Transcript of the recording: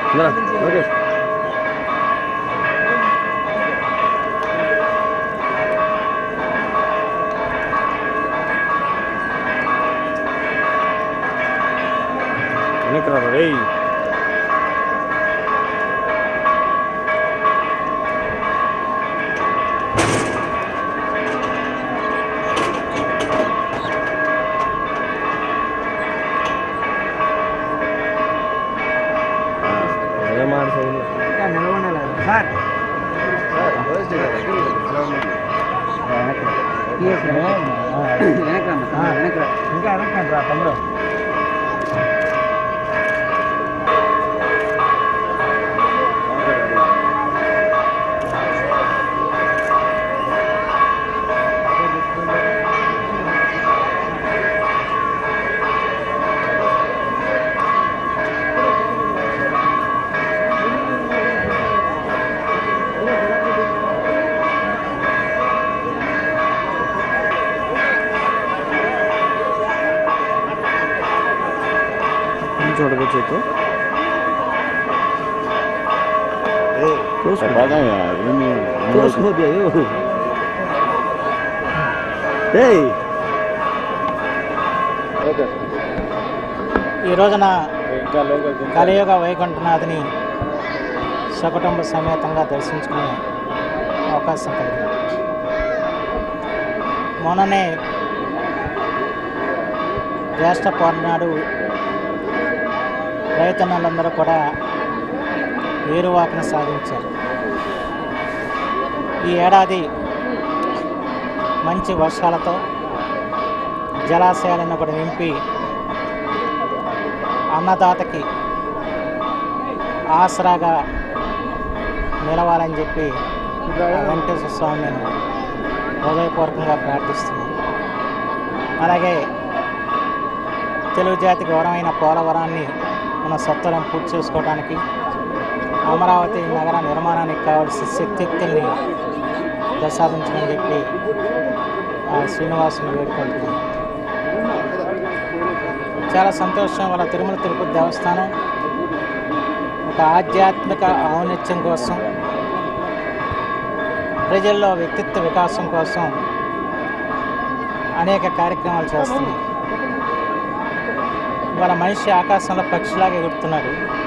ఇందా, లోకేష్ వెనక్కి రా రేయ్ అదే మాట సైడ్ సార్ ఇంకా వెనక్కి రా తమ్ముడు చూడదు చేతు ఏయ్ ఈ రోజున కలియుగ వైకుంఠనాథుని సకుటుంబ సమేతంగా దర్శించుకునే అవకాశం కలిగింది మొన్ననే జ్యేష్ఠ పౌర్ణనాడు రైతన్నలందరూ కూడా ఏరువాకను సాధించారు ఈ ఏడాది మంచి వర్షాలతో జలాశయాలను కూడా నింపి అన్నదాతకి ఆసరాగా నిలవాలని చెప్పి ఆ వెంకటేశ్వర స్వామి నేను హృదయపూర్వకంగా ప్రార్థిస్తున్నాను అలాగే తెలుగు జాతి గౌరవమైన పోలవరాన్ని మన సత్వరం పూర్తి చేసుకోవడానికి అమరావతి నగర నిర్మాణానికి కావాల్సిన శక్తియుక్తుల్ని ప్రసాదించమని చెప్పి ఆ శ్రీనివాసుని వేడుకుంటున్నాను చాలా సంతోషం వాళ్ళ తిరుమల తిరుపతి దేవస్థానం ఒక ఆధ్యాత్మిక ఔన్నత్యం కోసం ప్రజల్లో వ్యక్తిత్వ వికాసం కోసం అనేక కార్యక్రమాలు చేస్తుంది ఇవాళ మనిషి ఆకాశంలో పక్షిలాగా ఎగురుతున్నాడు